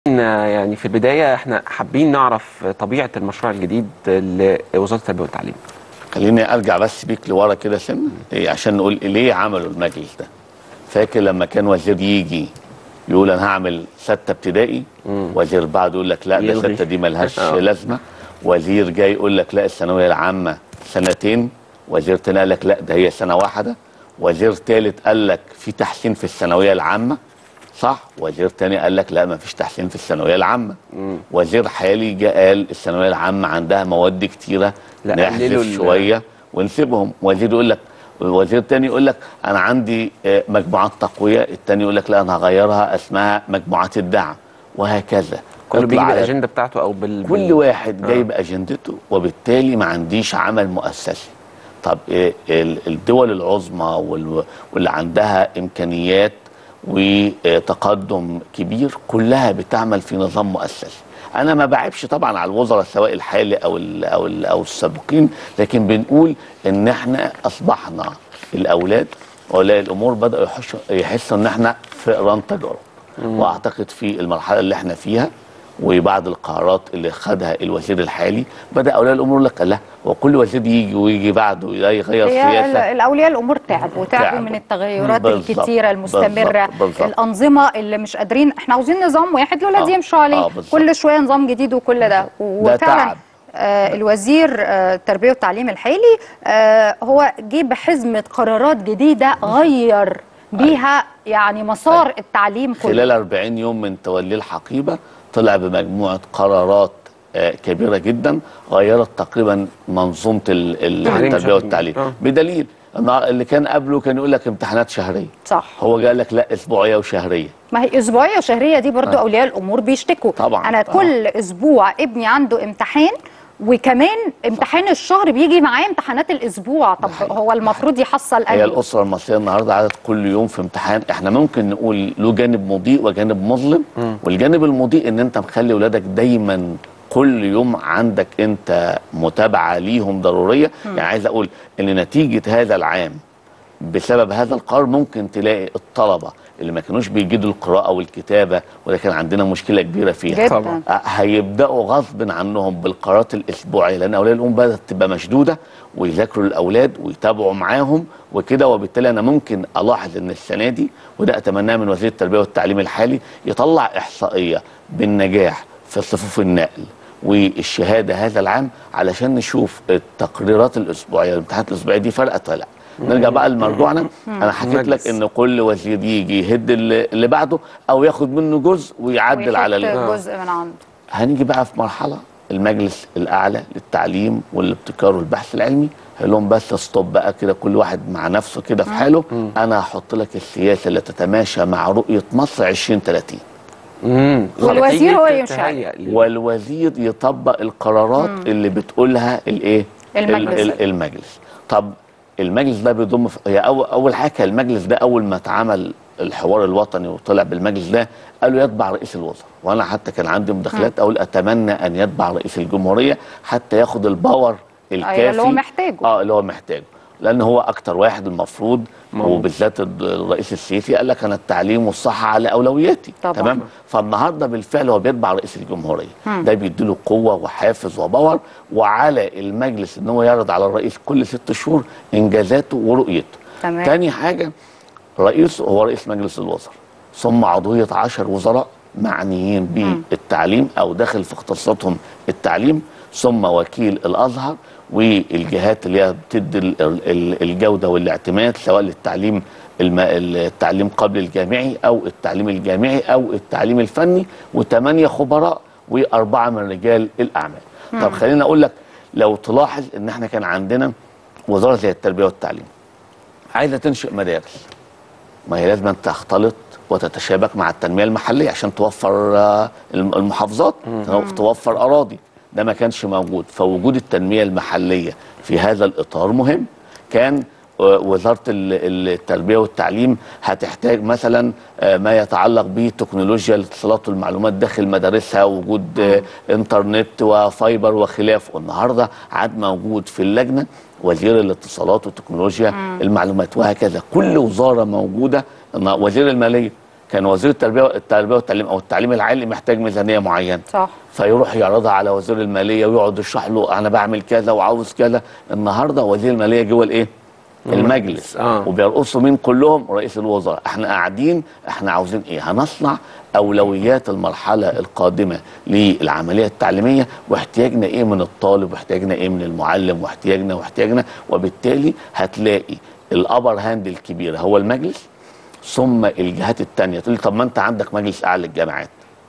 يعني في البدايه احنا حابين نعرف طبيعه المشروع الجديد لوزاره التربيه والتعليم خليني ارجع بس بيك لورا كده سنه إيه عشان نقول ليه عملوا المجلس ده فاكر لما كان وزير يجي يقول انا هعمل سته ابتدائي وزير بعده يقول لك لا ده يلغي. سته دي ملهاش آه. لازمه وزير جاي يقول لك لا الثانويه العامه سنتين وزير تاني قال لك لا ده هي سنه واحده وزير تالت قال لك في تحسين في الثانويه العامه صح وزير تاني قال لك لا ما فيش تحسين في الثانويه العامه وزير حالي جاء قال الثانويه العامه عندها مواد كتيره لا، قللوا نحذف ال- شويه ونسيبهم وزير يقول لك وزير تاني يقول لك انا عندي آه، مجموعات تقويه التاني يقول لك لا انا هغيرها اسمها مجموعات الدعم وهكذا كله بيجي اطلع على- بالاجنده بتاعته او بال كل بال- واحد آه. جاي باجندته وبالتالي ما عنديش عمل مؤسسي طب إيه ال- الدول العظمى وال- واللي عندها امكانيات وتقدم كبير كلها بتعمل في نظام مؤسسي انا ما بعيبش طبعا على الوزراء سواء الحالي او ال او ال او السابقين لكن بنقول ان احنا اصبحنا الاولاد اولياء الامور بداوا يحسوا يحسوا ان احنا فئران تجارب واعتقد في المرحله اللي احنا فيها وبعد القرارات اللي خدها الوزير الحالي بدا اولياء الامور يقول لك لا هو كل وزير يجي ويجي بعده يغير هي سياسه ال- الاولياء الامور تعبوا تعبوا تعبوا. من التغيرات بالظبط، الكتيره المستمره بالظبط، بالظبط. الانظمه اللي مش قادرين احنا عاوزين نظام واحد الولاد آه، يمشوا عليه آه، بالظبط. كل شويه نظام جديد وكل ده ده وفعلا تعب. آه الوزير آه التربيه والتعليم الحالي آه هو جه بحزمه قرارات جديده غير بيها يعني مسار التعليم كله خلال 40 يوم من توليه الحقيبه طلع بمجموعه قرارات آه، كبيره جدا غيرت تقريبا منظومه ال- ال- تعليم التربيه بشكل والتعليم كبير. آه. بدليل إن اللي كان قبله كان يقول لك امتحانات شهريه صح هو قال لك لا اسبوعيه وشهريه ما هي اسبوعيه وشهريه دي برضو آه. اولياء الامور بيشتكوا طبعاً. انا آه. كل اسبوع ابني عنده امتحان وكمان امتحان الشهر بيجي معاه امتحانات الاسبوع طب حقيقي. هو المفروض يحصل هي أنهي؟ الاسره المصريه النهارده عدد كل يوم في امتحان احنا ممكن نقول له جانب مضيء وجانب مظلم والجانب المضيء ان انت مخلي ولادك دايما كل يوم عندك انت متابعه ليهم ضروريه يعني عايز اقول ان نتيجه هذا العام بسبب هذا القرار ممكن تلاقي الطلبه اللي ما كانوش بيجيدوا القراءه والكتابه وده كان عندنا مشكله كبيره فيها جدا طبعاً. آه، هيبداوا غصب عنهم بالقرارات الاسبوعيه لان اولياء الامور بدات تبقى مشدوده ويذاكروا الاولاد ويتابعوا معاهم وكده وبالتالي انا ممكن الاحظ ان السنه دي وده اتمناه من وزير التربيه والتعليم الحالي يطلع احصائيه بالنجاح في صفوف النقل والشهاده هذا العام علشان نشوف التقريرات الاسبوعيه الامتحانات الاسبوعيه دي فرقت ولا لا نرجع بقى لمرجوعنا انا حكيت لك مجلس. ان كل وزير يجي يهد اللي اللي بعده او ياخد منه جزء ويعدل على ال- ويحط جزء من عنده هنيجي بقى في مرحله المجلس الاعلى للتعليم والابتكار والبحث العلمي هيقول لهم بس ستوب بقى كده كل واحد مع نفسه كده في حاله انا هحط لك السياسه اللي تتماشى مع رؤيه مصر 2030 مم. والوزير هو تيجي يمشي تهيأ لي. والوزير يطبق القرارات اللي بتقولها الايه المجلس. ال- ال- المجلس طب المجلس ده بيضم في- هي اول اول حاجه المجلس ده اول ما اتعمل الحوار الوطني وطلع بالمجلس ده قالوا يتبع رئيس الوزراء وانا حتى كان عندي مداخلات اقول اتمنى ان يتبع رئيس الجمهوريه حتى ياخد الباور الكافي اللي هو محتاجه. اه اللي هو محتاجه لان هو اكتر واحد المفروض موجود. وبالذات الرئيس السيسي قال لك انا التعليم والصحه على اولوياتي طبعاً. تمام فالنهارده بالفعل هو بيتبع رئيس الجمهوريه ده بيديله قوه وحافز وباور وعلى المجلس ان هو يعرض على الرئيس كل ست شهور انجازاته ورؤيته تمام. تاني حاجه رئيس هو رئيس مجلس الوزراء ثم عضويه عشر وزراء معنيين بالتعليم او داخل في اختصاصاتهم التعليم ثم وكيل الازهر والجهات اللي هي بتدي ال- ال- الجوده والاعتماد سواء للتعليم الم- التعليم قبل الجامعي او التعليم الجامعي او التعليم الفني وثمانيه خبراء واربعه من رجال الاعمال. طب خليني اقول لك لو تلاحظ ان احنا كان عندنا وزاره زي التربيه والتعليم عايزه تنشئ مدارس ما هي لازم تختلط وتتشابك مع التنميه المحليه عشان توفر آه، الم- المحافظات توفر اراضي ده ما كانش موجود فوجود التنميه المحليه في هذا الاطار مهم كان آه، وزاره ال- ال- التربيه والتعليم هتحتاج مثلا آه، ما يتعلق بتكنولوجيا الاتصالات والمعلومات داخل مدارسها وجود آه، انترنت وفايبر وخلافه النهارده عاد موجود في اللجنه وزير الاتصالات وتكنولوجيا المعلومات وهكذا كل وزاره موجوده إن وزير الماليه كان وزير التربيه التربيه والتعليم او التعليم العالي محتاج ميزانيه معينه صح فيروح يعرضها على وزير الماليه ويقعد يشرح له انا بعمل كذا وعاوز كذا النهارده وزير الماليه جوه الايه المجلس آه. وبيرقصوا مين كلهم رئيس الوزراء احنا قاعدين احنا عاوزين ايه هنصنع اولويات المرحله القادمه للعمليه التعليميه واحتياجنا ايه من الطالب واحتياجنا ايه من المعلم واحتياجنا واحتياجنا وبالتالي هتلاقي الابر هاند الكبيره هو المجلس ثم الجهات التانية تقول لي طب ما انت عندك مجلس اعلى للجامعات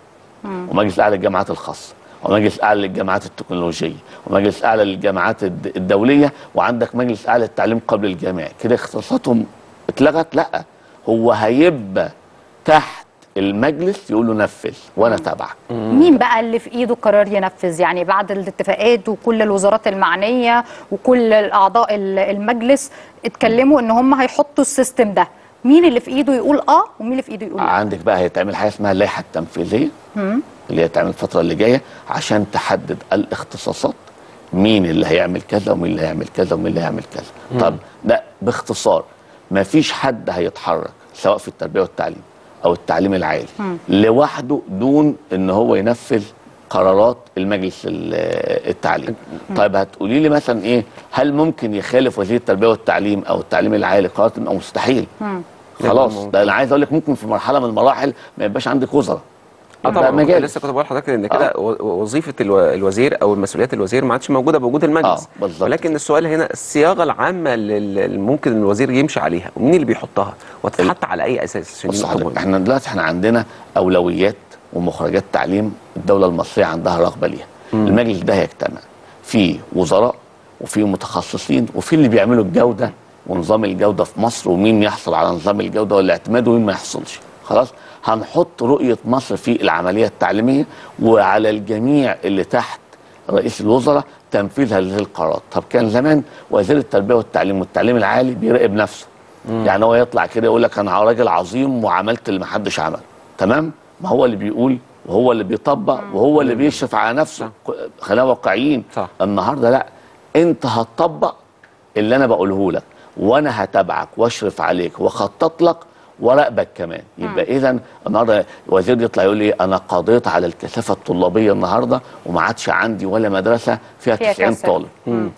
ومجلس اعلى للجامعات الخاصه ومجلس اعلى للجامعات التكنولوجيه ومجلس اعلى للجامعات الد- الدوليه وعندك مجلس اعلى للتعليم قبل الجامعي كده اختصاصاتهم اتلغت لا هو هيبقى تحت المجلس يقول له نفذ وانا تابعك مين بقى اللي في ايده قرار ينفذ يعني بعد الاتفاقات وكل الوزارات المعنيه وكل الاعضاء ال- المجلس اتكلموا ان هم هيحطوا السيستم ده مين اللي في ايده يقول اه ومين اللي في ايده يقول لا عندك بقى هيتعمل حاجه اسمها اللائحه التنفيذيه اللي هيتعمل الفتره اللي جايه عشان تحدد الاختصاصات مين اللي هيعمل كذا ومين اللي هيعمل كذا ومين اللي هيعمل كذا طب ده باختصار ما فيش حد هيتحرك سواء في التربيه والتعليم او التعليم العالي لوحده دون ان هو ينفذ قرارات المجلس ال- التعليم طيب هتقولي لي مثلا ايه هل ممكن يخالف وزير التربيه والتعليم او التعليم العالي قرارات او مستحيل خلاص ممكن. ده انا عايز اقول لك ممكن في مرحله من المراحل ما يبقاش عندك وزراء اه يبقى طبعا مجالس. لسه كنت بقول لحضرتك ان كده و- وظيفه الو- الوزير او مسؤوليات الوزير ما عادش موجوده بوجود المجلس آه، بالظبط. ولكن السؤال هنا الصياغه العامه اللي ممكن الوزير يمشي عليها ومين اللي بيحطها وتتحط على اي اساس عشان بص دي نقطة حضرتك مهمة. احنا دلوقتي احنا عندنا اولويات ومخرجات تعليم الدوله المصريه عندها رغبه ليها المجلس ده هيجتمع في وزراء وفي متخصصين وفي اللي بيعملوا الجوده ونظام الجوده في مصر ومين يحصل على نظام الجوده والاعتماد ومين ما يحصلش خلاص هنحط رؤيه مصر في العمليه التعليميه وعلى الجميع اللي تحت رئيس الوزراء تنفيذ هذه القرارات طب كان زمان وزير التربيه والتعليم والتعليم العالي بيراقب نفسه يعني هو يطلع كده يقول لك انا راجل عظيم وعملت اللي ما حدش عمله تمام ما هو اللي بيقول وهو اللي بيطبق وهو اللي بيشرف على نفسه خلينا واقعيين صح. النهارده لا انت هتطبق اللي انا بقوله لك وانا هتابعك واشرف عليك واخطط لك وراقبك كمان يبقى اذا النهارده الوزير يطلع يقول لي انا قضيت على الكثافه الطلابيه النهارده وما عادش عندي ولا مدرسه فيها فيها 90 كسل. طالب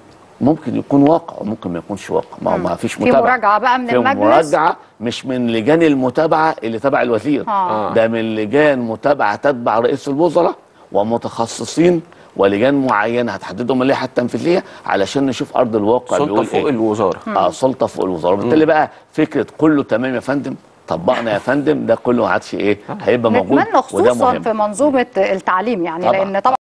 ممكن يكون واقع وممكن ما يكونش واقع ما هو ما فيش في متابعه مراجعة بقى من في المجلس؟ مراجعه مش من لجان المتابعه اللي تبع الوزير آه. ده من لجان متابعه تتبع رئيس الوزراء ومتخصصين ولجان معينه هتحددهم اللائحه التنفيذيه علشان نشوف ارض الواقع سلطه بيقول فوق ايه الوزاره اه سلطه فوق الوزراء بالتالي بقى فكره كله تمام يا فندم طبقنا يا فندم ده كله ما عادش ايه هيبقى موجود نتمنى وده خصوصا مهم في منظومه التعليم يعني طبعاً. لان طبعا